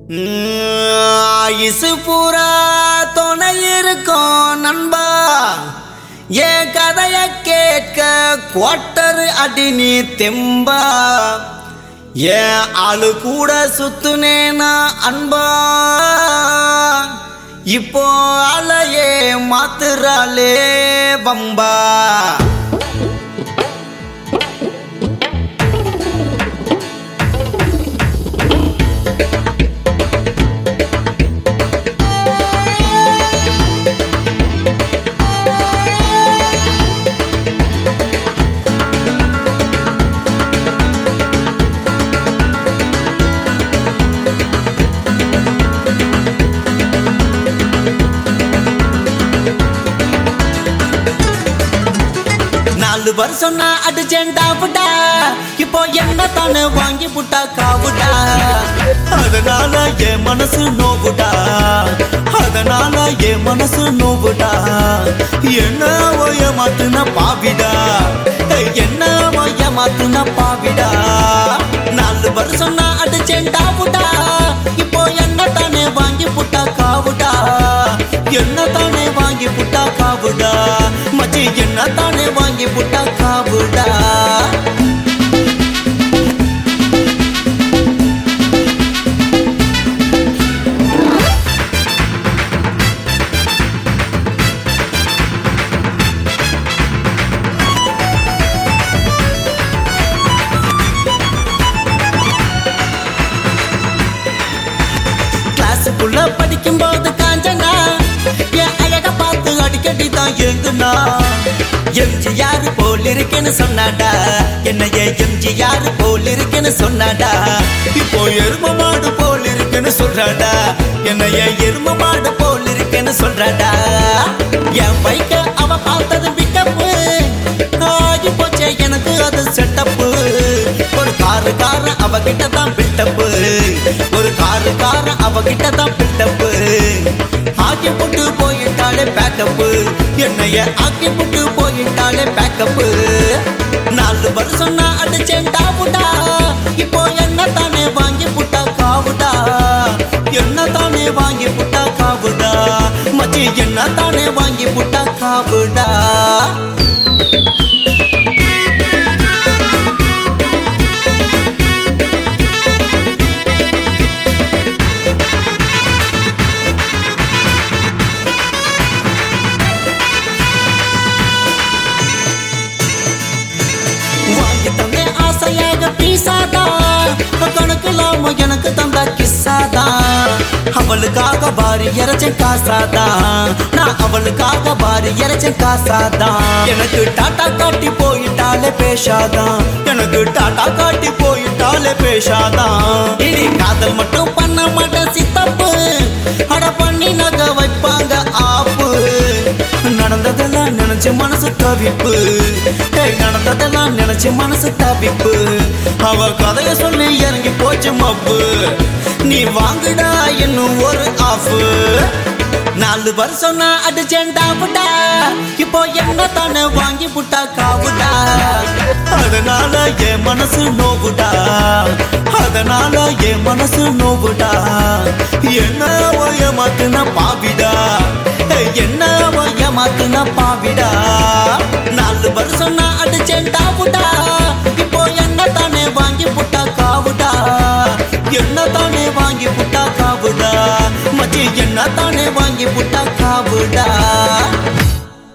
இசு பூரா துணை இருக்கும் நண்பா என் கதைய கேட்க குவாட்டர் அடி நீ தெம்பா என் ஆளு கூட சுத்துனேனா அன்பா இப்போ அலையே மாத்துறாளே பம்பா நாலு வருஷம் நான் அடிச்சேன்டா புட்டா இப்போ என்ன தானே வாங்கி புட்டா காவுடா அதனால என் மனசு நோவுடா அதனால என் மனசு நோவுடா என்ன ஒய மாத்துன பாவிடா ஏய், என்ன ஒய மாத்துன பாவிடா நாலு வருஷம் நான் அடிச்சேன்டா புட்டா இப்போ என்ன தானே வாங்கி புட்டா காவுடா என்ன தானே வாங்கி புட்டா காவுடா மச்சி என்ன தானே வாங்கி புட்டா காவுடா கிளாஸுக்குள்ள படிக்கும் போது காஞ்சனா என் அழக பார்த்து அடிக்கடி தான் எங்குனா எம்ஜிஆர் போல் இருக்கேன்னு சொன்னாடா என்னைய எம்ஜிஆர் போல் இருக்கேன்னு சொன்னாடா இப்போ எரும மாடு போல் இருக்குன்னு சொல்றாடா என்னைய எரும மாடு போல் இருக்கேன்னு சொல்றாடா என் பைக்க அவ பார்த்தது பிக்கப்பு ஆகி போச்சே எனக்கு அது செட்டப்பு ஒரு காரு கார அவகிட்ட தான் பில்டப்பு ஒரு காரு கார அவகிட்ட தான் பில்டப்பு ஆக்கி புட்டு போயிட்டாலே பேக்கப்பு என்னைய ஆக்கி புட்டு போயிட்டாலே பேக்கப்பு நாலு வருஷம் நான் அடிச்சேன் டாவுடா இப்போ என்ன தானே வாங்கி புட்டா காவுடா என்ன தானே வாங்கி புட்டா காவுடா மச்சி என்ன தானே வாங்கி புட்டா காவுடா வாங்கி தந்தே ஆசையாக பீசாதா கணக்கில்லாம எனக்கு தந்த கிஸ்ஸாதா அவளுக்காக பாரி இறைச்சேன் காசாதா நான் அவளுக்காக பாரி இறைச்சேன் காசாதா எனக்கு டாட்டா காட்டி போயிட்டாலே பேசாதா எனக்கு டாட்டா காட்டி போயிட்டாலே பேசாதா இனி காதல் மட்டும் பண்ண மாட்டேன் சித்தப்பு அட பண்ணி நகை வைப்பாங்க ஆப்பு நடந்ததெல்லாம் நினைச்சு மனசு தவிப்பு ஏய், நடந்ததெல்லாம் நினைச்சு மனசு தவிப்பு அவ கதைய சொல்லி இறங்கி போச்சு மப்பு நீ வாங்குடா இன்னும் ஒரு ஆஃப் நாலு வருஷம் நான் அடிச்சேன்டா புட்டா இப்போ என்ன தானே வாங்கி புட்டா காவுடா அதனால என் மனசு நோவுடா அதனால என் மனசு நோவுடா என்ன ஒய மாத்துன பாவிடா ஏய், என்ன ஒய மாத்துன பாவிடா நாலு வருஷம் நான் அடிச்சேன்டா புட்டா இப்போ என்ன தானே வாங்கி புட்டா காவுடா என்ன தானே வாங்கி புட்டா காவுடா மச்சி என்ன தானே வாங்கி புட்டா காவுடா